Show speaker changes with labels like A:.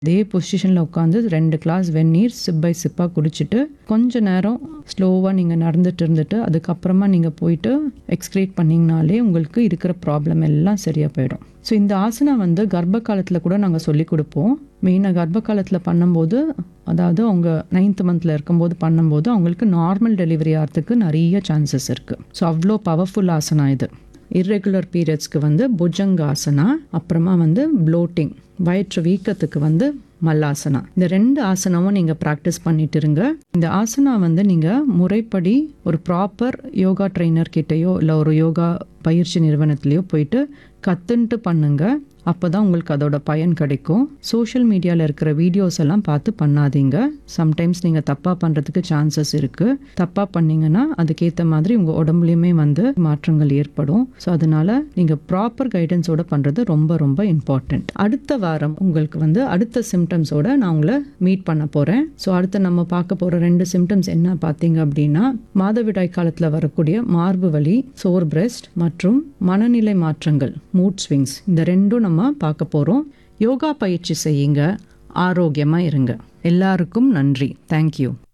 A: அதே பொசிஷனில் உட்காந்து ரெண்டு கிளாஸ் வெந்நீர் சிப் பை சிப்பாக குடிச்சிட்டு கொஞ்ச நேரம் ஸ்லோவாக நீங்கள் நடந்துட்டு இருந்துட்டு அதுக்கப்புறமா நீங்கள் போயிட்டு எக்ஸ்க்ரீட் பண்ணிங்கனாலே உங்களுக்கு இருக்கிற ப்ராப்ளம் எல்லாம் சரியாக போயிடும் ஸோ இந்த ஆசனா வந்து கர்ப்ப காலத்தில் கூட நாங்கள் சொல்லி கொடுப்போம் மெயினாக கர்ப்ப காலத்தில் பண்ணும்போது அதாவது அவங்க நைன்த் மந்தில் இருக்கும்போது பண்ணும்போது அவங்களுக்கு நார்மல் டெலிவரி ஆகிறதுக்கு நிறைய சான்சஸ் இருக்குது ஸோ அவ்வளோ பவர்ஃபுல் ஆசனா இது இர்ரெகுலர் பீரியட்ஸ்க்கு வந்து புஜங்காசனா அப்புறமா வந்து ப்ளோட்டிங் வயிற்று வீக்கத்துக்கு வந்து மல்லாசனா இந்த ரெண்டு ஆசனாவும் நீங்கள் ப்ராக்டிஸ் பண்ணிட்டு இருங்க இந்த ஆசனா வந்து நீங்கள் முறைப்படி ஒரு ப்ராப்பர் யோகா ட்ரைனர் கிட்டேயோ இல்லை ஒரு யோகா பயிற்சி நிறுவனத்துலேயோ போயிட்டு கற்றுன்ட்டு பண்ணுங்க அப்போ தான் உங்களுக்கு அதோட பயன் கிடைக்கும் சோஷியல் மீடியாவில் இருக்கிற வீடியோஸ் எல்லாம் பார்த்து பண்ணாதீங்க சம்டைம்ஸ் நீங்கள் தப்பாக பண்ணுறதுக்கு சான்சஸ் இருக்குது தப்பாக பண்ணீங்கன்னா அதுக்கேற்ற மாதிரி உங்கள் உடம்புலையுமே வந்து மாற்றங்கள் ஏற்படும் ஸோ அதனால நீங்கள் ப்ராப்பர் கைடன்ஸோட பண்ணுறது ரொம்ப ரொம்ப இம்பார்ட்டண்ட் அடுத்த வாரம் உங்களுக்கு வந்து அடுத்த சிம்டம்ஸோட நான் உங்களை மீட் பண்ண போகிறேன் ஸோ அடுத்து நம்ம பார்க்க போகிற ரெண்டு சிம்டம்ஸ் என்ன பார்த்தீங்க அப்படின்னா மாதவிடாய் காலத்தில் வரக்கூடிய மார்பு வலி சோர் பிரெஸ்ட் மற்றும் மனநிலை மாற்றங்கள் மூட் ஸ்விங்ஸ் இந்த ரெண்டும் நம்ம பார்க்க போகிறோம் யோகா பயிற்சி செய்யுங்க ஆரோக்கியமாக இருங்க எல்லாருக்கும் நன்றி தேங்க்யூ